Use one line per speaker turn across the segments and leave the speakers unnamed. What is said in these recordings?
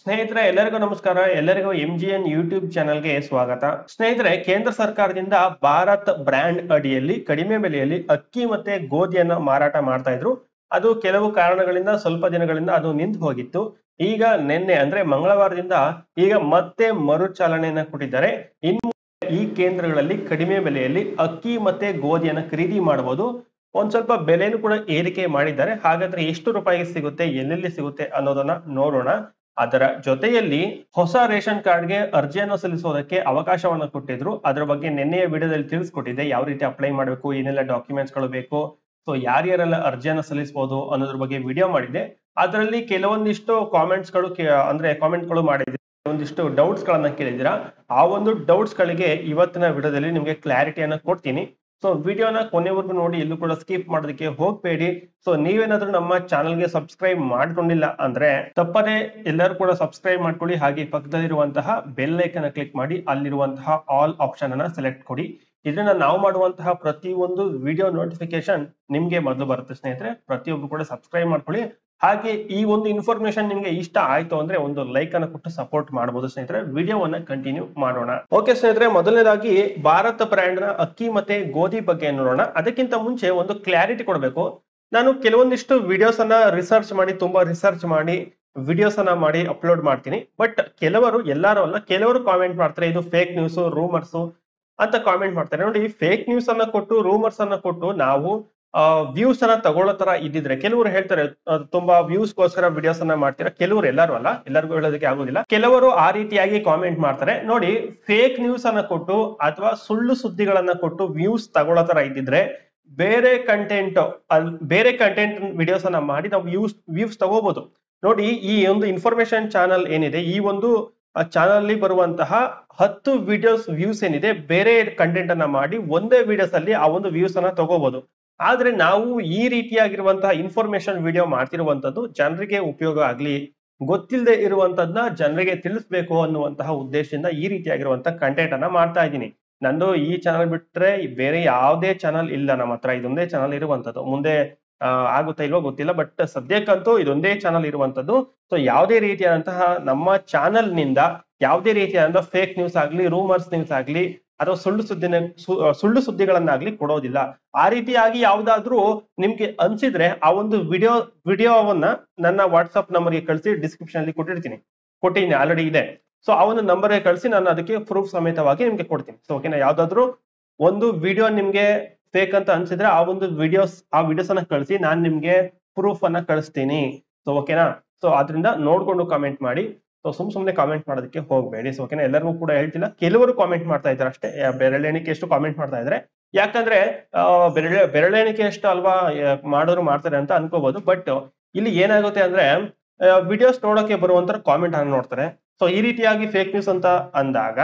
ಸ್ನೇಹಿತರೆ ಎಲ್ಲರಿಗೂ ನಮಸ್ಕಾರ ಎಲ್ಲರಿಗೂ ಎಂ ಜಿ ಎನ್ ಯೂಟ್ಯೂಬ್ ಚಾನಲ್ಗೆ ಸ್ವಾಗತ ಸ್ನೇಹಿತರೆ ಕೇಂದ್ರ ಸರ್ಕಾರದಿಂದ ಭಾರತ್ ಬ್ರ್ಯಾಂಡ್ ಅಡಿಯಲ್ಲಿ ಕಡಿಮೆ ಬೆಲೆಯಲ್ಲಿ ಅಕ್ಕಿ ಮತ್ತೆ ಗೋಧಿಯನ್ನ ಮಾರಾಟ ಮಾಡ್ತಾ ಇದ್ರು ಅದು ಕೆಲವು ಕಾರಣಗಳಿಂದ ಸ್ವಲ್ಪ ದಿನಗಳಿಂದ ಅದು ನಿಂತು ಹೋಗಿತ್ತು ಈಗ ನಿನ್ನೆ ಅಂದ್ರೆ ಮಂಗಳವಾರದಿಂದ ಈಗ ಮತ್ತೆ ಮರುಚಾಲನೆಯನ್ನ ಕೊಟ್ಟಿದ್ದಾರೆ ಇನ್ನು ಈ ಕೇಂದ್ರಗಳಲ್ಲಿ ಕಡಿಮೆ ಬೆಲೆಯಲ್ಲಿ ಅಕ್ಕಿ ಮತ್ತೆ ಗೋಧಿಯನ್ನ ಖರೀದಿ ಮಾಡಬಹುದು ಒಂದ್ ಸ್ವಲ್ಪ ಬೆಲೆನೂ ಕೂಡ ಏರಿಕೆ ಮಾಡಿದ್ದಾರೆ ಹಾಗಾದ್ರೆ ಎಷ್ಟು ರೂಪಾಯಿಗೆ ಸಿಗುತ್ತೆ ಎಲ್ಲೆಲ್ಲಿ ಸಿಗುತ್ತೆ ಅನ್ನೋದನ್ನ ನೋಡೋಣ ಅದರ ಜೊತೆಯಲ್ಲಿ ಹೊಸ ರೇಷನ್ ಕಾರ್ಡ್ಗೆ ಅರ್ಜಿಯನ್ನು ಸಲ್ಲಿಸೋದಕ್ಕೆ ಅವಕಾಶವನ್ನ ಕೊಟ್ಟಿದ್ರು ಅದರ ಬಗ್ಗೆ ನಿನ್ನೆಯ ವಿಡಿಯೋದಲ್ಲಿ ತಿಳಿಸ್ಕೊಟ್ಟಿದ್ದೆ ಯಾವ ರೀತಿ ಅಪ್ಲೈ ಮಾಡಬೇಕು ಏನೆಲ್ಲ ಡಾಕ್ಯುಮೆಂಟ್ಸ್ ಗಳು ಬೇಕು ಸೊ ಯಾರ್ಯಾರೆಲ್ಲ ಅರ್ಜಿಯನ್ನ ಸಲ್ಲಿಸಬಹುದು ಅನ್ನೋದ್ರ ಬಗ್ಗೆ ವಿಡಿಯೋ ಮಾಡಿದ್ದೆ ಅದರಲ್ಲಿ ಕೆಲವೊಂದಿಷ್ಟು ಕಾಮೆಂಟ್ಸ್ ಗಳು ಕೇ- ಅಂದ್ರೆ ಕಾಮೆಂಟ್ ಗಳು ಮಾಡಿದ್ರೆ ಒಂದಿಷ್ಟು ಡೌಟ್ಸ್ ಗಳನ್ನ ಕೇಳಿದಿರಾ ಆ ಒಂದು ಡೌಟ್ಸ್ ಗಳಿಗೆ ಇವತ್ತಿನ ವಿಡಿಯೋದಲ್ಲಿ ನಿಮ್ಗೆ ಕ್ಲಾರಿಟಿಯನ್ನ ಕೊಡ್ತೀನಿ ಸೊ ವಿಡಿಯೋನ ಕೊನೆವರೆಗೂ ನೋಡಿ ಎಲ್ಲೂ ಕೂಡ ಸ್ಕಿಪ್ ಮಾಡೋದಕ್ಕೆ ಹೋಗ್ಬೇಡಿ ಸೊ ನೀವೇನಾದ್ರೂ ನಮ್ಮ ಚಾನಲ್ಗೆ ಸಬ್ಸ್ಕ್ರೈಬ್ ಮಾಡ್ಕೊಂಡಿಲ್ಲ ಅಂದ್ರೆ ತಪ್ಪದೆ ಎಲ್ಲರೂ ಕೂಡ ಸಬ್ಸ್ಕ್ರೈಬ್ ಮಾಡ್ಕೊಳ್ಳಿ ಹಾಗೆ ಪಕ್ಕದಲ್ಲಿರುವಂತಹ ಬೆಲ್ ಐಕನ್ ಕ್ಲಿಕ್ ಮಾಡಿ ಅಲ್ಲಿರುವಂತಹ ಆಲ್ ಆಪ್ಷನ್ ಅನ್ನ ಸೆಲೆಕ್ಟ್ ಕೊಡಿ ಇದನ್ನ ನಾವು ಮಾಡುವಂತಹ ಪ್ರತಿಯೊಂದು ವಿಡಿಯೋ ನೋಟಿಫಿಕೇಶನ್ ನಿಮ್ಗೆ ಮೊದಲು ಬರುತ್ತೆ ಸ್ನೇಹಿತರೆ ಪ್ರತಿಯೊಬ್ರು ಕೂಡ ಸಬ್ಸ್ಕ್ರೈಬ್ ಮಾಡ್ಕೊಳ್ಳಿ ಹಾಗೆ ಈ ಒಂದು ಇನ್ಫಾರ್ಮೇಶನ್ ನಿಮ್ಗೆ ಇಷ್ಟ ಆಯ್ತು ಅಂದ್ರೆ ಒಂದು ಲೈಕ್ ಅನ್ನ ಕೊಟ್ಟು ಸಪೋರ್ಟ್ ಮಾಡಬಹುದು ಸ್ನೇಹಿತರೆ ವಿಡಿಯೋವನ್ನ ಕಂಟಿನ್ಯೂ ಮಾಡೋಣ ಓಕೆ ಸ್ನೇಹಿತರೆ ಮೊದಲನೇದಾಗಿ ಭಾರತ ಬ್ರ್ಯಾಂಡ್ ನ ಅಕ್ಕಿ ಮತ್ತೆ ಗೋಧಿ ಬಗ್ಗೆ ನೋಡೋಣ ಅದಕ್ಕಿಂತ ಮುಂಚೆ ಒಂದು ಕ್ಲಾರಿಟಿ ಕೊಡಬೇಕು ನಾನು ಕೆಲವೊಂದಿಷ್ಟು ವಿಡಿಯೋಸ್ ಅನ್ನ ರಿಸರ್ಚ್ ಮಾಡಿ ತುಂಬಾ ರಿಸರ್ಚ್ ಮಾಡಿ ವಿಡಿಯೋಸ್ ಅನ್ನ ಮಾಡಿ ಅಪ್ಲೋಡ್ ಮಾಡ್ತೀನಿ ಬಟ್ ಕೆಲವರು ಎಲ್ಲರೂ ಅಲ್ಲ ಕೆಲವರು ಕಾಮೆಂಟ್ ಮಾಡ್ತಾರೆ ಇದು ಫೇಕ್ ನ್ಯೂಸ್ ರೂಮರ್ಸ್ ಅಂತ ಕಾಮೆಂಟ್ ಮಾಡ್ತಾರೆ ನೋಡಿ ಫೇಕ್ ನ್ಯೂಸ್ ಅನ್ನ ಕೊಟ್ಟು ರೂಮರ್ಸ್ ಅನ್ನ ಕೊಟ್ಟು ನಾವು ವ್ಯೂಸ್ ಅನ್ನ ತಗೊಳ್ಳೋ ತರ ಇದ್ದಿದ್ರೆ ಕೆಲವರು ಹೇಳ್ತಾರೆ ಅಹ್, ತುಂಬಾ ವ್ಯೂಸ್ ಗೋಸ್ಕರ ವಿಡಿಯೋಸ್ ಅನ್ನ ಮಾಡ್ತೀರಾ ಕೆಲವರು ಎಲ್ಲರೂ ಅಲ್ಲ ಎಲ್ಲರಿಗೂ ಹೇಳೋದಕ್ಕೆ ಆಗೋದಿಲ್ಲ ಕೆಲವರು ಆ ರೀತಿಯಾಗಿ ಕಾಮೆಂಟ್ ಮಾಡ್ತಾರೆ ನೋಡಿ ಫೇಕ್ ನ್ಯೂಸ್ ಅನ್ನ ಕೊಟ್ಟು ಅಥವಾ ಸುಳ್ಳು ಸುದ್ದಿಗಳನ್ನ ಕೊಟ್ಟು ವ್ಯೂಸ್ ತಗೊಳ್ಳೋ ತರ ಇದ್ದಿದ್ರೆ ಬೇರೆ ಕಂಟೆಂಟ್ ಬೇರೆ ಕಂಟೆಂಟ್ ವಿಡಿಯೋಸ್ ಅನ್ನ ಮಾಡಿ ನಾವು ವ್ಯೂಸ್ ವ್ಯೂಸ್ ತಗೋಬಹುದು ನೋಡಿ ಈ ಒಂದು ಇನ್ಫಾರ್ಮೇಶನ್ ಚಾನಲ್ ಏನಿದೆ ಈ ಒಂದು ಚಾನಲ್ ಅಲ್ಲಿ ಬರುವಂತಹ ಹತ್ತು ವಿಡಿಯೋಸ್ ವ್ಯೂಸ್ ಏನಿದೆ ಬೇರೆ ಕಂಟೆಂಟ್ ಅನ್ನ ಮಾಡಿ ಒಂದೇ ವಿಡಿಯೋಸ್ ಅಲ್ಲಿ ಆ ಒಂದು ವ್ಯೂಸ್ ಅನ್ನ ತಗೋಬಹುದು ಆದ್ರೆ ನಾವು ಈ ರೀತಿಯಾಗಿರುವಂತಹ ಇನ್ಫಾರ್ಮೇಶನ್ ವಿಡಿಯೋ ಮಾಡ್ತಿರುವಂತದ್ದು ಜನರಿಗೆ ಉಪಯೋಗ ಆಗ್ಲಿ ಗೊತ್ತಿಲ್ಲದೆ ಇರುವಂತದ್ನ ಜನರಿಗೆ ತಿಳಿಸ್ಬೇಕು ಅನ್ನುವಂತಹ ಉದ್ದೇಶದಿಂದ ಈ ರೀತಿಯಾಗಿರುವಂತಹ ಕಂಟೆಂಟ್ ಅನ್ನ ಮಾಡ್ತಾ ಇದ್ದೀನಿ ನಂದು ಈ ಚಾನಲ್ ಬಿಟ್ರೆ ಬೇರೆ ಯಾವುದೇ ಚಾನಲ್ ಇಲ್ಲ ನಮ್ಮ ಹತ್ರ ಇದೊಂದೇ ಚಾನಲ್ ಇರುವಂತದ್ದು ಮುಂದೆ ಆ, ಆಗುತ್ತಾ ಇಲ್ವೋ ಗೊತ್ತಿಲ್ಲ ಬಟ್ ಸದ್ಯಕ್ಕಂತೂ ಇದೊಂದೇ ಚಾನಲ್ ಇರುವಂತದ್ದು ಸೊ ಯಾವುದೇ ರೀತಿಯಾದಂತಹ ನಮ್ಮ ಚಾನಲ್ ನಿಂದ ಯಾವುದೇ ರೀತಿಯಾದಂತಹ ಫೇಕ್ ನ್ಯೂಸ್ ಆಗ್ಲಿ ರೂಮರ್ಸ್ ನ್ಯೂಸ್ ಆಗ್ಲಿ ಅಥವಾ ಸುಳ್ಳು ಸುದ್ದಿನ ಸು- ಸುಳ್ಳು ಸುದ್ದಿಗಳನ್ನಾಗ್ಲಿ ಕೊಡೋದಿಲ್ಲ ಆ ರೀತಿಯಾಗಿ ಯಾವ್ದಾದ್ರೂ ನಿಮ್ಗೆ ಅನ್ಸಿದ್ರೆ ಆ ಒಂದು ವಿಡಿಯೋ ವಿಡಿಯೋವನ್ನ ನನ್ನ ವಾಟ್ಸ್ಆಪ್ ನಂಬರ್ಗೆ ಕಳಿಸಿ ಡಿಸ್ಕ್ರಿಪ್ಷನ್ ಅಲ್ಲಿ ಕೊಟ್ಟಿರ್ತೀನಿ ಕೊಟ್ಟಿದ್ದೀನಿ ಆಲ್ರೆಡಿ ಇದೆ ಸೊ ಆ ಒಂದು ನಂಬರ್ಗೆ ಕಳಿಸಿ ನಾನು ಅದಕ್ಕೆ ಪ್ರೂಫ್ ಸಮೇತವಾಗಿ ನಿಮ್ಗೆ ಕೊಡ್ತೀನಿ ಸೊ ಓಕೆನಾ ಯಾವ್ದಾದ್ರು ಒಂದು ವಿಡಿಯೋ ನಿಮ್ಗೆ ಫೇಕ್ ಅಂತ ಅನ್ಸಿದ್ರೆ ಆ ಒಂದು ವಿಡಿಯೋಸ್ ಆ ವಿಡಿಯೋಸ್ ಅನ್ನ ಕಳಿಸಿ ನಾನ್ ನಿಮ್ಗೆ ಪ್ರೂಫ್ ಅನ್ನ ಕಳಿಸ್ತೀನಿ ಸೊ ಓಕೆನಾ ಸೊ ಅದರಿಂದ ನೋಡ್ಕೊಂಡು ಕಾಮೆಂಟ್ ಮಾಡಿ ಸೊ ಸುಮ್ ಸುಮ್ನೆ ಕಾಮೆಂಟ್ ಮಾಡೋದಕ್ಕೆ ಹೋಗ್ಬೇಡಿ ಸೊ ಓಕೆನಾ ಎಲ್ಲರಿಗೂ ಕೂಡ ಹೇಳ್ತಿಲ್ಲ ಕೆಲವರು ಕಾಮೆಂಟ್ ಮಾಡ್ತಾ ಇದ್ದಾರೆ ಅಷ್ಟೇ ಯಾ- ಬೆರಳೆಣಿಕೆ ಎಷ್ಟು ಕಾಮೆಂಟ್ ಮಾಡ್ತಾ ಇದ್ದಾರೆ ಯಾಕಂದ್ರೆ ಆ, ಬೆರಳೆ ಬೆರಳೆಣಿಕೆ ಎಷ್ಟು ಅಲ್ವಾ ಯಾ, ಮಾಡೋರು ಮಾಡ್ತಾರೆ ಅಂತ ಅನ್ಕೋಬಹುದು ಬಟ್ ಇಲ್ಲಿ ಏನಾಗುತ್ತೆ ಅಂದ್ರೆ ವಿಡಿಯೋಸ್ ನೋಡೋಕೆ ಬರುವಂತ ಕಾಮೆಂಟ್ ಅನ್ನ ನೋಡ್ತಾರೆ ಸೊ ಈ ರೀತಿಯಾಗಿ ಫೇಕ್ ನ್ಯೂಸ್ ಅಂತ ಅಂದಾಗ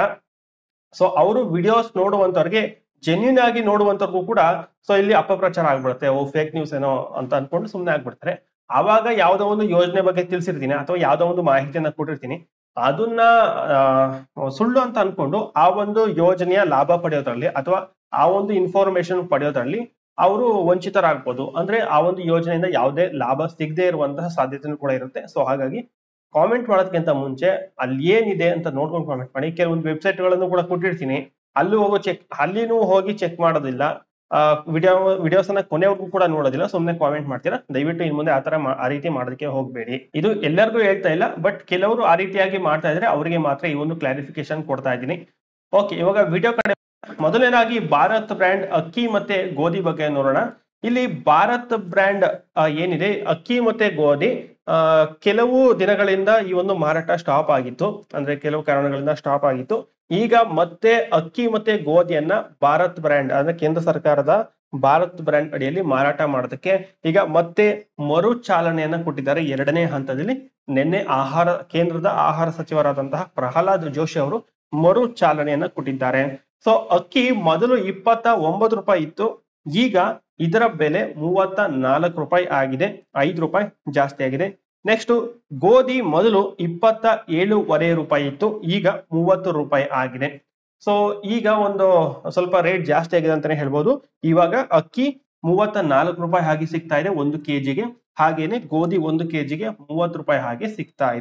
ಸೊ ಅವರು ವಿಡಿಯೋಸ್ ನೋಡುವಂತವ್ರಿಗೆ ಜೆನ್ಯೂನ್ ಆಗಿ ನೋಡುವಂತವ್ರಿಗೂ ಕೂಡ ಸೊ ಇಲ್ಲಿ ಅಪಪ್ರಚಾರ ಆಗ್ಬಿಡುತ್ತೆ ಓ ಫೇಕ್ ನ್ಯೂಸ್ ಏನೋ ಅಂತ ಅನ್ಕೊಂಡು ಸುಮ್ನೆ ಆಗ್ಬಿಡ್ತಾರೆ ಆವಾಗ ಯಾವ್ದೋ ಒಂದು ಯೋಜನೆ ಬಗ್ಗೆ ತಿಳಿಸಿರ್ತೀನಿ ಅಥವಾ ಯಾವ್ದೋ ಒಂದು ಮಾಹಿತಿಯನ್ನ ಕೊಟ್ಟಿರ್ತೀನಿ ಅದನ್ನ ಆ, ಸುಳ್ಳು ಅಂತ ಅನ್ಕೊಂಡು ಆ ಒಂದು ಯೋಜನೆಯ ಲಾಭ ಪಡೆಯೋದ್ರಲ್ಲಿ ಅಥವಾ ಆ ಒಂದು ಇನ್ಫಾರ್ಮೇಶನ್ ಪಡೆಯೋದ್ರಲ್ಲಿ ಅವರು ವಂಚಿತರಾಗ್ಬೋದು ಅಂದ್ರೆ ಆ ಒಂದು ಯೋಜನೆಯಿಂದ ಯಾವುದೇ ಲಾಭ ಸಿಗದೆ ಇರುವಂತಹ ಸಾಧ್ಯತೆನೂ ಕೂಡ ಇರುತ್ತೆ ಸೊ ಹಾಗಾಗಿ ಕಾಮೆಂಟ್ ಮಾಡೋದಕ್ಕಿಂತ ಮುಂಚೆ ಅಲ್ಲಿ ಏನಿದೆ ಅಂತ ನೋಡ್ಕೊಂಡು ಕಾಮೆಂಟ್ ಮಾಡಿ ಕೆಲವೊಂದು ವೆಬ್ಸೈಟ್ ಗಳನ್ನು ಕೂಡ ಕೊಟ್ಟಿರ್ತೀನಿ ಅಲ್ಲಿ ಹೋಗೋ ಚೆಕ್ ಅಲ್ಲಿನೂ ಹೋಗಿ ಚೆಕ್ ಮಾಡೋದಿಲ್ಲ ವಿಡಿಯೋ ವಿಡಿಯೋಸ್ ಅನ್ನ ಕೊನೆವರೆಗೂ ಕೂಡ ನೋಡೋದಿಲ್ಲ ಸುಮ್ಮನೆ ಕಾಮೆಂಟ್ ಮಾಡ್ತೀರಾ ದಯವಿಟ್ಟು ಇನ್ ಮುಂದೆ ಆತರ ಮಾ- ಆ ರೀತಿ ಮಾಡೋದಕ್ಕೆ ಹೋಗ್ಬೇಡಿ ಇದು ಎಲ್ಲರಿಗೂ ಹೇಳ್ತಾ ಇಲ್ಲ ಬಟ್ ಕೆಲವರು ಆ ರೀತಿಯಾಗಿ ಮಾಡ್ತಾ ಇದ್ರೆ ಅವರಿಗೆ ಮಾತ್ರ ಈ ಒಂದು ಕ್ಲಾರಿಫಿಕೇಶನ್ ಕೊಡ್ತಾ ಇದ್ದೀನಿ ಓಕೆ ಇವಾಗ ವಿಡಿಯೋ ಕಡೆ ಮೊದಲನೇದಾಗಿ ಭಾರತ್ ಬ್ರ್ಯಾಂಡ್ ಅಕ್ಕಿ ಮತ್ತೆ ಗೋಧಿ ಬಗ್ಗೆ ನೋಡೋಣ ಇಲ್ಲಿ ಭಾರತ್ ಬ್ರ್ಯಾಂಡ್ ಏನಿದೆ ಅಕ್ಕಿ ಮತ್ತೆ ಗೋಧಿ ಆ, ಕೆಲವು ದಿನಗಳಿಂದ ಈ ಒಂದು ಮಾರಾಟ ಸ್ಟಾಪ್ ಆಗಿತ್ತು ಅಂದ್ರೆ ಕೆಲವು ಕಾರಣಗಳಿಂದ ಸ್ಟಾಪ್ ಆಗಿತ್ತು ಈಗ ಮತ್ತೆ ಅಕ್ಕಿ ಮತ್ತೆ ಗೋಧಿಯನ್ನ ಭಾರತ್ ಬ್ರ್ಯಾಂಡ್ ಅಂದ್ರೆ ಕೇಂದ್ರ ಸರ್ಕಾರದ ಭಾರತ್ ಬ್ರ್ಯಾಂಡ್ ಅಡಿಯಲ್ಲಿ ಮಾರಾಟ ಮಾಡೋದಕ್ಕೆ ಈಗ ಮತ್ತೆ ಮರು ಚಾಲನೆಯನ್ನ ಕೊಟ್ಟಿದ್ದಾರೆ ಎರಡನೇ ಹಂತದಲ್ಲಿ ನಿನ್ನೆ ಆಹಾರ ಕೇಂದ್ರದ ಆಹಾರ ಸಚಿವರಾದಂತಹ ಪ್ರಹ್ಲಾದ್ ಜೋಶಿ ಅವರು ಮರು ಚಾಲನೆಯನ್ನ ಕೊಟ್ಟಿದ್ದಾರೆ ಸೊ ಅಕ್ಕಿ ಮೊದಲು ಇಪ್ಪತ್ತ ಒಂಬತ್ತು ರೂಪಾಯಿ ಇತ್ತು ಈಗ ಇದರ ಬೆಲೆ ಮೂವತ್ತ ನಾಲ್ಕು ರೂಪಾಯಿ ಆಗಿದೆ ಐದು ರೂಪಾಯಿ ಜಾಸ್ತಿ ಆಗಿದೆ ನೆಕ್ಸ್ಟ್ ಗೋಧಿ ಮೊದಲು ಇಪ್ಪತ್ತ ಏಳುವರೆ ರೂಪಾಯಿ ಇತ್ತು ಈಗ ಮೂವತ್ತು ರೂಪಾಯಿ ಆಗಿದೆ ಸೊ ಈಗ ಒಂದು ಸ್ವಲ್ಪ ರೇಟ್ ಜಾಸ್ತಿ ಆಗಿದೆ ಅಂತಾನೆ ಹೇಳ್ಬೋದು ಇವಾಗ ಅಕ್ಕಿ ಮೂವತ್ತ ನಾಲ್ಕು ರೂಪಾಯಿ ಹಾಗೆ ಸಿಗ್ತಾ ಇದೆ ಒಂದು ಕೆಜಿಗೆ ಹಾಗೇನೆ ಗೋಧಿ ಒಂದು ಕೆಜಿಗೆ ಮೂವತ್ತು ರೂಪಾಯಿ ಹಾಗೆ ಸಿಗ್ತಾ ಇದೆ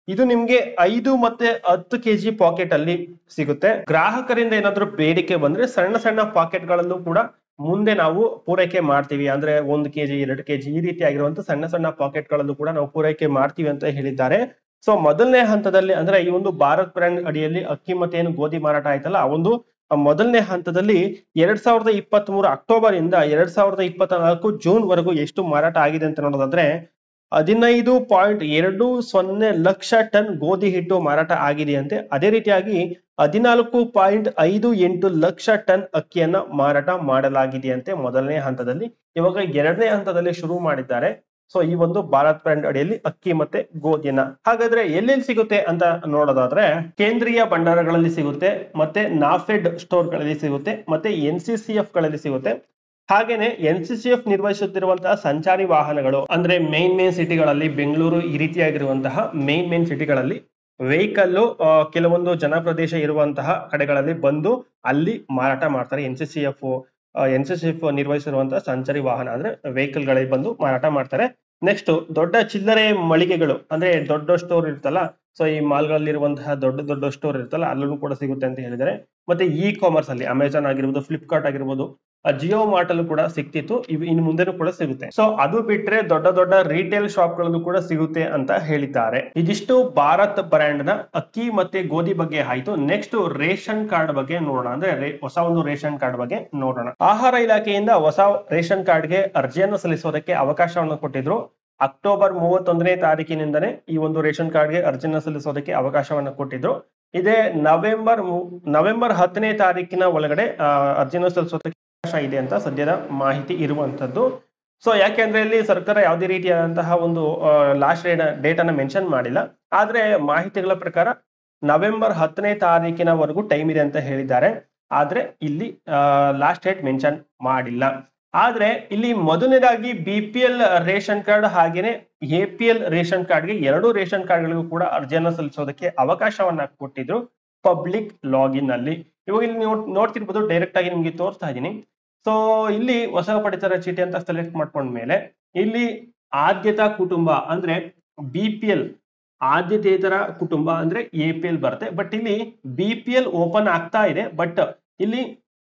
ಇದು ನಿಮ್ಗೆ ಐದು ಮತ್ತೆ ಹತ್ತು ಕೆಜಿ ಪಾಕೆಟ್ ಅಲ್ಲಿ ಸಿಗುತ್ತೆ ಗ್ರಾಹಕರಿಂದ ಏನಾದ್ರೂ ಬೇಡಿಕೆ ಬಂದ್ರೆ ಸಣ್ಣ ಸಣ್ಣ ಪಾಕೆಟ್ ಗಳಲ್ಲೂ ಕೂಡ ಮುಂದೆ ನಾವು ಪೂರೈಕೆ ಮಾಡ್ತೀವಿ ಅಂದ್ರೆ ಒಂದು ಕೆಜಿ ಎರಡು ಕೆಜಿ ಈ ರೀತಿಯಾಗಿರುವಂತ ಸಣ್ಣ ಸಣ್ಣ ಪಾಕೆಟ್ ಗಳಲ್ಲೂ ಕೂಡ ನಾವು ಪೂರೈಕೆ ಮಾಡ್ತೀವಿ ಅಂತ ಹೇಳಿದ್ದಾರೆ ಸೊ ಮೊದಲನೇ ಹಂತದಲ್ಲಿ ಅಂದ್ರೆ ಈ ಒಂದು ಭಾರತ್ ಬ್ರ್ಯಾಂಡ್ ಅಡಿಯಲ್ಲಿ ಅಕ್ಕಿ ಮತ್ತೆ ಏನು ಗೋಧಿ ಮಾರಾಟ ಆಯ್ತಲ್ಲ ಆ ಒಂದು ಮೊದಲನೇ ಹಂತದಲ್ಲಿ ಎರಡ್ ಸಾವಿರದ ಇಪ್ಪತ್ತ್ ಮೂರು ಅಕ್ಟೋಬರ್ ಇಂದ ಎರಡ್ ಸಾವಿರದ ಇಪ್ಪತ್ತ ನಾಲ್ಕು ಜೂನ್ ವರೆಗೂ ಎಷ್ಟು ಮಾರಾಟ ಆಗಿದೆ ಅಂತ ನೋಡೋದಾದ್ರೆ ಹದಿನೈದು ಪಾಯಿಂಟ್ ಎರಡು ಸೊನ್ನೆ ಲಕ್ಷ ಟನ್ ಗೋಧಿ ಹಿಟ್ಟು ಮಾರಾಟ ಆಗಿದೆಯಂತೆ ಅದೇ ರೀತಿಯಾಗಿ ಹದಿನಾಲ್ಕು ಪಾಯಿಂಟ್ ಐದು ಎಂಟು ಲಕ್ಷ ಟನ್ ಅಕ್ಕಿಯನ್ನ ಮಾರಾಟ ಮಾಡಲಾಗಿದೆಯಂತೆ ಮೊದಲನೇ ಹಂತದಲ್ಲಿ ಇವಾಗ ಎರಡನೇ ಹಂತದಲ್ಲಿ ಶುರು ಮಾಡಿದ್ದಾರೆ ಸೊ ಈ ಒಂದು ಭಾರತ್ ಬ್ರ್ಯಾಂಡ್ ಅಡಿಯಲ್ಲಿ ಅಕ್ಕಿ ಮತ್ತೆ ಗೋಧಿಯನ್ನ ಹಾಗಾದ್ರೆ ಎಲ್ಲೆಲ್ಲಿ ಸಿಗುತ್ತೆ ಅಂತ ನೋಡೋದಾದ್ರೆ ಕೇಂದ್ರೀಯ ಭಂಡಾರಗಳಲ್ಲಿ ಸಿಗುತ್ತೆ ಮತ್ತೆ ನಾಫೆಡ್ ಸ್ಟೋರ್ ಗಳಲ್ಲಿ ಸಿಗುತ್ತೆ ಮತ್ತೆ ಎನ್ ಸಿ ಸಿ ಎಫ್ ಗಳಲ್ಲಿ ಸಿಗುತ್ತೆ ಹಾಗೇನೆ ಎನ್ ಸಿ ಸಿ ಎಫ್ ನಿರ್ವಹಿಸುತ್ತಿರುವಂತಹ ಸಂಚಾರಿ ವಾಹನಗಳು ಅಂದ್ರೆ ಮೇನ್ ಮೇನ್ ಸಿಟಿಗಳಲ್ಲಿ ಬೆಂಗಳೂರು ಈ ರೀತಿಯಾಗಿರುವಂತಹ ಮೇನ್ ಮೇನ್ ಸಿಟಿಗಳಲ್ಲಿ ವೆಹಿಕಲ್ ಕೆಲವೊಂದು ಜನಪ್ರದೇಶ ಇರುವಂತಹ ಕಡೆಗಳಲ್ಲಿ ಬಂದು ಅಲ್ಲಿ ಮಾರಾಟ ಮಾಡ್ತಾರೆ N C C F N C C F ನಿರ್ವಹಿಸಿರುವಂತಹ ಸಂಚಾರಿ ವಾಹನ ಅಂದ್ರೆ ವೆಹಿಕಲ್ ಗಳಿಗೆ ಬಂದು ಮಾರಾಟ ಮಾಡ್ತಾರೆ ನೆಕ್ಸ್ಟ್ ದೊಡ್ಡ ಚಿಲ್ಲರೆ ಮಳಿಗೆಗಳು ಅಂದ್ರೆ ದೊಡ್ಡ ಸ್ಟೋರ್ ಇರ್ತಲ್ಲ ಸೊ ಈ ಮಾಲ್ಗಳಲ್ಲಿರುವಂತಹ ದೊಡ್ಡ ದೊಡ್ಡ ಸ್ಟೋರ್ ಇರ್ತಲ್ಲ ಅಲ್ಲೂ ಕೂಡ ಸಿಗುತ್ತೆ ಅಂತ ಹೇಳಿದ್ದಾರೆ ಮತ್ತೆ ಇ ಕಾಮರ್ಸ್ ಅಲ್ಲಿ ಅಮೆಝಾನ್ ಆಗಿರ್ಬೋದು ಫ್ಲಿಪ್ಕಾರ್ಟ್ ಆಗಿರ್ಬೋದು ಜಿಯೋ ಮಾರ್ಟ್ ಅಲ್ಲೂ ಕೂಡ ಸಿಕ್ತಿತ್ತು ಇವ್ ಇನ್ನು ಮುಂದೆನೂ ಕೂಡ ಸಿಗುತ್ತೆ ಸೊ ಅದು ಬಿಟ್ರೆ ದೊಡ್ಡ ದೊಡ್ಡ ರಿಟೇಲ್ ಶಾಪ್ ಗಳಲ್ಲೂ ಕೂಡ ಸಿಗುತ್ತೆ ಅಂತ ಹೇಳಿದ್ದಾರೆ ಇದಿಷ್ಟು ಭಾರತ್ ಬ್ರ್ಯಾಂಡ್ ನ ಅಕ್ಕಿ ಮತ್ತೆ ಗೋಧಿ ಬಗ್ಗೆ ಆಯ್ತು ನೆಕ್ಸ್ಟ್ ರೇಷನ್ ಕಾರ್ಡ್ ಬಗ್ಗೆ ನೋಡೋಣ ಅಂದ್ರೆ ರೇ- ಹೊಸ ಒಂದು ರೇಷನ್ ಕಾರ್ಡ್ ಬಗ್ಗೆ ನೋಡೋಣ ಆಹಾರ ಇಲಾಖೆಯಿಂದ ಹೊಸ ರೇಷನ್ ಕಾರ್ಡ್ಗೆ ಅರ್ಜಿಯನ್ನು ಸಲ್ಲಿಸೋದಕ್ಕೆ ಅವಕಾಶವನ್ನು ಕೊಟ್ಟಿದ್ರು ಅಕ್ಟೋಬರ್ ಮೂವತ್ತೊಂದನೇ ತಾರೀಕಿನಿಂದನೇ ಈ ಒಂದು ರೇಷನ್ ಕಾರ್ಡ್ಗೆ ಅರ್ಜಿಯನ್ನು ಸಲ್ಲಿಸೋದಕ್ಕೆ ಅವಕಾಶವನ್ನು ಕೊಟ್ಟಿದ್ರು ಇದೇ ನವೆಂಬರ್ ಮೂ- ನವೆಂಬರ್ ಹತ್ತನೇ ತಾರೀಕಿನ ಒಳಗಡೆ ಆ, ಅರ್ಜಿಯನ್ನು ಸಲ್ಲಿಸೋದಕ್ಕೆ ಅವಕಾಶ ಇದೆ ಅಂತ ಸದ್ಯದ ಮಾಹಿತಿ ಇರುವಂತದ್ದು ಸೊ ಯಾಕೆಂದ್ರೆ ಇಲ್ಲಿ ಸರ್ಕಾರ ಯಾವುದೇ ರೀತಿಯಾದಂತಹ ಒಂದು ಲಾಸ್ಟ್ ಡೇಟ್ ಡೇಟ್ ಅನ್ನ ಮೆನ್ಷನ್ ಮಾಡಿಲ್ಲ ಆದ್ರೆ ಮಾಹಿತಿಗಳ ಪ್ರಕಾರ ನವೆಂಬರ್ ಹತ್ತನೇ ತಾರೀಕಿನವರೆಗೂ ಟೈಮ್ ಇದೆ ಅಂತ ಹೇಳಿದ್ದಾರೆ ಆದ್ರೆ ಇಲ್ಲಿ ಲಾಸ್ಟ್ ಡೇಟ್ ಮೆನ್ಷನ್ ಮಾಡಿಲ್ಲ ಆದ್ರೆ ಇಲ್ಲಿ ಮೊದಲನೇದಾಗಿ B P L ration card ಹಾಗೇನೆ ಎ ಪಿ ಎಲ್ ರೇಷನ್ ಕಾರ್ಡ್ಗೆ ಎರಡು ರೇಷನ್ ಕಾರ್ಡ್ಗಳಿಗೂ ಕೂಡ ಅರ್ಜಿಯನ್ನ ಸಲ್ಲಿಸೋದಕ್ಕೆ ಅವಕಾಶವನ್ನ ಕೊಟ್ಟಿದ್ರು ಪಬ್ಲಿಕ್ ಲಾಗಿನ್ ಅಲ್ಲಿ ಇವಾಗ ಇಲ್ಲಿ ನೀವು ನೋಡ್ತಿರ್ಬೋದು ಡೈರೆಕ್ಟ್ ಆಗಿ ನಿಮ್ಗೆ ತೋರಿಸ್ತಾ ಇದ್ದೀನಿ ಸೊ ಇಲ್ಲಿ ಹೊಸ ಪಡಿತರ ಚೀಟಿ ಅಂತ ಸೆಲೆಕ್ಟ್ ಮಾಡ್ಕೊಂಡ್ಮೇಲೆ ಇಲ್ಲಿ ಆದ್ಯತಾ ಕುಟುಂಬ ಅಂದ್ರೆ ಬಿ ಪಿ ಎಲ್ ಆದ್ಯತೇತರ ಕುಟುಂಬ ಅಂದ್ರೆ ಎ ಪಿ ಎಲ್ ಬರುತ್ತೆ ಬಟ್ ಇಲ್ಲಿ ಬಿ ಪಿ ಎಲ್ ಓಪನ್ ಆಗ್ತಾ ಇದೆ ಬಟ್ ಇಲ್ಲಿ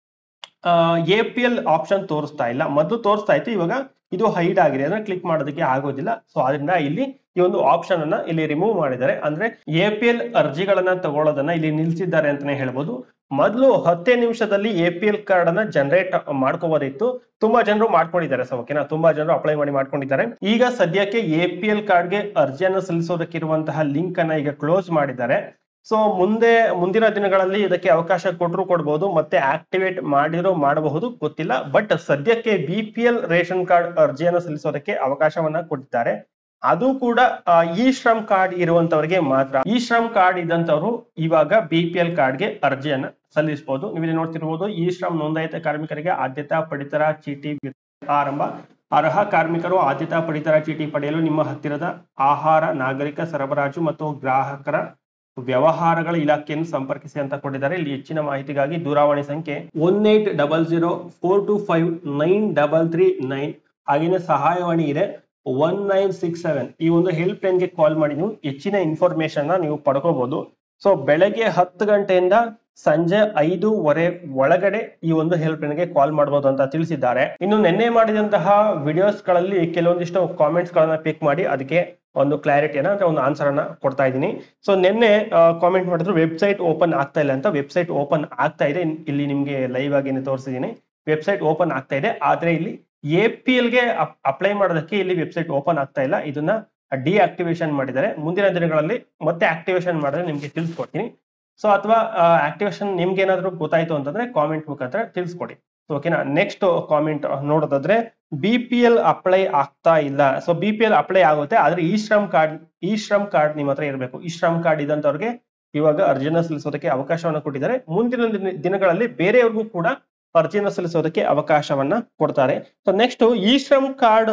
ಎ ಪಿ ಎಲ್ ಆಪ್ಷನ್ ತೋರಿಸ್ತಾ ಇಲ್ಲ ಮೊದಲು ತೋರಿಸ್ತಾ ಇತ್ತು ಇವಾಗ ಇದು ಹೈಡ್ ಆಗಿದೆ ಅಂದ್ರೆ ಕ್ಲಿಕ್ ಮಾಡೋದಕ್ಕೆ ಆಗೋದಿಲ್ಲ ಸೊ ಅದರಿಂದ ಇಲ್ಲಿ ಈ ಒಂದು ಆಪ್ಷನ್ ಅನ್ನ ಇಲ್ಲಿ ರಿಮೂವ್ ಮಾಡಿದ್ದಾರೆ ಅಂದ್ರೆ ಎ ಪಿ ಎಲ್ ಅರ್ಜಿಗಳನ್ನ ತಗೊಳ್ಳೋದನ್ನ ಇಲ್ಲಿ ನಿಲ್ಸಿದ್ದಾರೆ ಅಂತಾನೆ ಹೇಳ್ಬೋದು ಮೊದಲು ಹತ್ತೇ ನಿಮಿಷದಲ್ಲಿ ಎ ಪಿ ಎಲ್ ಕಾರ್ಡ್ ಅನ್ನ ಜನರೇಟ್ ಮಾಡ್ಕೋಬೋದಿತ್ತು ತುಂಬಾ ಜನರು ಮಾಡ್ಕೊಂಡಿದ್ದಾರೆ ಸೊ ಓಕೆನಾ ತುಂಬಾ ಜನರು ಅಪ್ಲೈ ಮಾಡಿ ಮಾಡ್ಕೊಂಡಿದ್ದಾರೆ ಈಗ ಸದ್ಯಕ್ಕೆ ಎ ಪಿ ಎಲ್ ಕಾರ್ಡ್ಗೆ ಅರ್ಜಿಯನ್ನು ಸಲ್ಲಿಸೋದಕ್ಕಿರುವಂತಹ ಲಿಂಕ್ ಅನ್ನ ಈಗ ಕ್ಲೋಸ್ ಮಾಡಿದ್ದಾರೆ ಸೊ ಮುಂದೆ ಮುಂದಿನ ದಿನಗಳಲ್ಲಿ ಇದಕ್ಕೆ ಅವಕಾಶ ಕೊಟ್ಟರು ಕೊಡಬಹುದು ಮತ್ತೆ ಆಕ್ಟಿವೇಟ್ ಮಾಡಿರೋ ಮಾಡಬಹುದು ಗೊತ್ತಿಲ್ಲ ಬಟ್ ಸದ್ಯಕ್ಕೆ B P L ration card ಅರ್ಜಿಯನ್ನು ಸಲ್ಲಿಸೋದಕ್ಕೆ ಅವಕಾಶವನ್ನ ಕೊಟ್ಟಿದ್ದಾರೆ ಅದು ಕೂಡ ಆ, ಇ ಶ್ರಮ್ ಕಾರ್ಡ್ ಇರುವಂತವರಿಗೆ ಮಾತ್ರ ಇ ಶ್ರಮ್ ಕಾರ್ಡ್ ಇದ್ದಂತವ್ರು ಇವಾಗ ಬಿ ಪಿ ಎಲ್ ಕಾರ್ಡ್ಗೆ ಅರ್ಜಿಯನ್ನ ಸಲ್ಲಿಸಬಹುದು ನೀವು ಇಲ್ಲಿ ನೋಡ್ತಿರ್ಬೋದು ಇ ಶ್ರಮ್ ನೋಂದಾಯಿತ ಕಾರ್ಮಿಕರಿಗೆ ಆದ್ಯತಾ ಪಡಿತರ ಚೀಟಿ ವಿತರಣೆ ಆರಂಭ ಅರ್ಹ ಕಾರ್ಮಿಕರು ಆದ್ಯತಾ ಪಡಿತರ ಚೀಟಿ ಪಡೆಯಲು ನಿಮ್ಮ ಹತ್ತಿರದ ಆಹಾರ ನಾಗರಿಕ ಸರಬರಾಜು ಮತ್ತು ಗ್ರಾಹಕರ ವ್ಯವಹಾರಗಳ ಇಲಾಖೆಯನ್ನು ಸಂಪರ್ಕಿಸಿ ಅಂತ ಕೊಟ್ಟಿದ್ದಾರೆ ಇಲ್ಲಿ ಹೆಚ್ಚಿನ ಮಾಹಿತಿಗಾಗಿ ದೂರವಾಣಿ ಸಂಖ್ಯೆ one eight double zero four two five nine double three nine ಹಾಗೇನೆ ಸಹಾಯವಾಣಿ ಇದೆ ಒನ್ ನೈನ್ ಸಿಕ್ಸ್ ಸೆವೆನ್ ಈ ಒಂದು ಹೆಲ್ಪ್ ಲೈನ್ಗೆ ಕಾಲ್ ಮಾಡಿ ನೀವು ಹೆಚ್ಚಿನ ಇನ್ಫಾರ್ಮೇಶನ್ ನೀವು ಪಡ್ಕೋಬಹುದು ಸೊ ಬೆಳಗ್ಗೆ ಹತ್ತು ಗಂಟೆಯಿಂದ ಸಂಜೆ ಐದೂವರೆ ಒಳಗಡೆ ಈ ಒಂದು ಹೆಲ್ಪ್ ಲೈನ್ಗೆ ಕಾಲ್ ಮಾಡಬಹುದು ಅಂತ ತಿಳಿಸಿದ್ದಾರೆ ಇನ್ನು ನಿನ್ನೆ ಮಾಡಿದಂತಹ ವಿಡಿಯೋಸ್ ಗಳಲ್ಲಿ ಕೆಲವೊಂದಿಷ್ಟು ಕಾಮೆಂಟ್ಸ್ ಗಳನ್ನ ಪಿಕ್ ಮಾಡಿ ಅದಕ್ಕೆ ಒಂದು ಕ್ಲಾರಿಟಿಯನ್ನ ಅಂದ್ರೆ ಒಂದು ಆನ್ಸರ್ ಅನ್ನ ಕೊಡ್ತಾ ಇದ್ದೀನಿ ಸೊ ನಿನ್ನೆ ಕಾಮೆಂಟ್ ಮಾಡಿದ್ರು ವೆಬ್ಸೈಟ್ ಓಪನ್ ಆಗ್ತಾ ಇಲ್ಲ ಅಂತ ವೆಬ್ಸೈಟ್ ಓಪನ್ ಆಗ್ತಾ ಇದೆ ಇಲ್ಲಿ ನಿಮ್ಗೆ ಲೈವ್ ಆಗಿ ತೋರಿಸಿದೀನಿ ವೆಬ್ಸೈಟ್ ಓಪನ್ ಆಗ್ತಾ ಇದೆ ಆದ್ರೆ ಇಲ್ಲಿ ಎ ಪಿ ಎಲ್ ಗೆ ಅಪ್ಲೈ ಮಾಡೋದಕ್ಕೆ ಇಲ್ಲಿ ವೆಬ್ಸೈಟ್ ಓಪನ್ ಆಗ್ತಾ ಇಲ್ಲ ಇದನ್ನ ಡಿಆಕ್ಟಿವೇಶನ್ ಮಾಡಿದ್ದಾರೆ ಮುಂದಿನ ದಿನಗಳಲ್ಲಿ ಮತ್ತೆ ಆಕ್ಟಿವೇಶನ್ ಮಾಡಿದ್ರೆ ನಿಮ್ಗೆ ತಿಳಿಸ್ಕೊಡ್ತೀನಿ ಸೊ ಅಥವಾ ಆಕ್ಟಿವೇಶನ್ ನಿಮ್ಗೆ ಏನಾದ್ರು ಗೊತ್ತಾಯ್ತು ಅಂತಂದ್ರೆ ಕಾಮೆಂಟ್ ಮುಖಾಂತರ ತಿಳಿಸ್ಕೊಡಿ ಓಕೆನಾ ನೆಕ್ಸ್ಟ್ ಕಾಮೆಂಟ್ ನೋಡೋದಾದ್ರೆ ಬಿ ಪಿ ಎಲ್ ಅಪ್ಲೈ ಆಗ್ತಾ ಇಲ್ಲ so B P L apply ಆಗುತ್ತೆ ಆದ್ರೆ ಈ Shram card e Shram card ನಿಮ್ಮ ಹತ್ರ ಇರಬೇಕು ಈ ಶ್ರಮ್ ಕಾರ್ಡ್ ಇದ್ದಂತವ್ರಿಗೆ ಇವಾಗ ಅರ್ಜಿನ ಸಲ್ಲಿಸೋದಕ್ಕೆ ಅವಕಾಶವನ್ನ ಕೊಟ್ಟಿದ್ದಾರೆ ಮುಂದಿನ ದಿನ- ದಿನಗಳಲ್ಲಿ ಬೇರೆಯವ್ರಿಗೂ ಕೂಡ ಅರ್ಜಿನ ಸಲ್ಲಿಸೋದಕ್ಕೆ ಅವಕಾಶವನ್ನ ಕೊಡ್ತಾರೆ ಸೊ ನೆಕ್ಸ್ಟ್ ಈ Shram card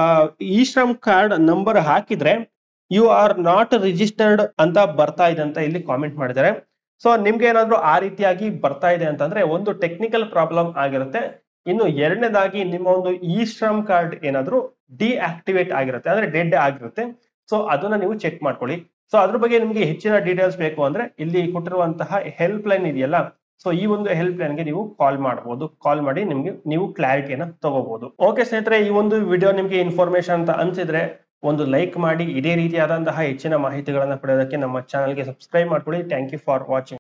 e Shram card number ಹಾಕಿದ್ರೆ ಯು ಆರ್ ನಾಟ್ ರಿಜಿಸ್ಟರ್ಡ್ ಅಂತ ಬರ್ತಾ ಇದೆ ಅಂತ ಇಲ್ಲಿ ಕಾಮೆಂಟ್ ಮಾಡಿದ್ದಾರೆ ಸೊ ನಿಮ್ಗೆ ಏನಾದ್ರು ಆ ರೀತಿಯಾಗಿ ಬರ್ತಾ ಇದೆ ಅಂತಂದ್ರೆ ಒಂದು ಟೆಕ್ನಿಕಲ್ ಪ್ರಾಬ್ಲಮ್ ಆಗಿರುತ್ತೆ ಇನ್ನು ಎರಡನೇದಾಗಿ ನಿಮ್ಮ ಒಂದು ಇ ಶ್ರಮ್ ಕಾರ್ಡ್ ಏನಾದ್ರು ಡಿಆಕ್ಟಿವೇಟ್ ಆಗಿರುತ್ತೆ ಅಂದ್ರೆ ಡೆಡ್ ಆಗಿರುತ್ತೆ ಸೊ ಅದನ್ನ ನೀವು ಚೆಕ್ ಮಾಡ್ಕೊಳ್ಳಿ ಸೊ ಅದ್ರ ಬಗ್ಗೆ ನಿಮಗೆ ಹೆಚ್ಚಿನ ಡೀಟೇಲ್ಸ್ ಬೇಕು ಅಂದ್ರೆ ಇಲ್ಲಿ ಕೊಟ್ಟಿರುವಂತಹ ಹೆಲ್ಪ್ ಲೈನ್ ಇದೆಯಲ್ಲ ಸೊ ಈ ಒಂದು ಹೆಲ್ಪ್ ಲೈನ್ಗೆ ನೀವು ಕಾಲ್ ಮಾಡಬಹುದು ಕಾಲ್ ಮಾಡಿ ನಿಮ್ಗೆ ನೀವು ಕ್ಲಾರಿಟಿಯನ್ನ ತಗೋಬಹುದು ಓಕೆ ಸ್ನೇಹಿತರೆ ಈ ಒಂದು ವಿಡಿಯೋ ನಿಮಗೆ ಇನ್ಫಾರ್ಮೇಶನ್ ಅಂತ ಅನ್ಸಿದ್ರೆ ಒಂದು ಲೈಕ್ ಮಾಡಿ ಇದೇ ರೀತಿಯಾದಂತಹ ಹೆಚ್ಚಿನ ಮಾಹಿತಿಗಳನ್ನ ಪಡೆಯೋದಕ್ಕೆ ನಮ್ಮ ಚಾನಲ್ಗೆ ಸಬ್ಸ್ಕ್ರೈಬ್ ಮಾಡ್ಕೊಳ್ಳಿ ಥ್ಯಾಂಕ್ ಯು ಫಾರ್ ವಾಚಿಂಗ್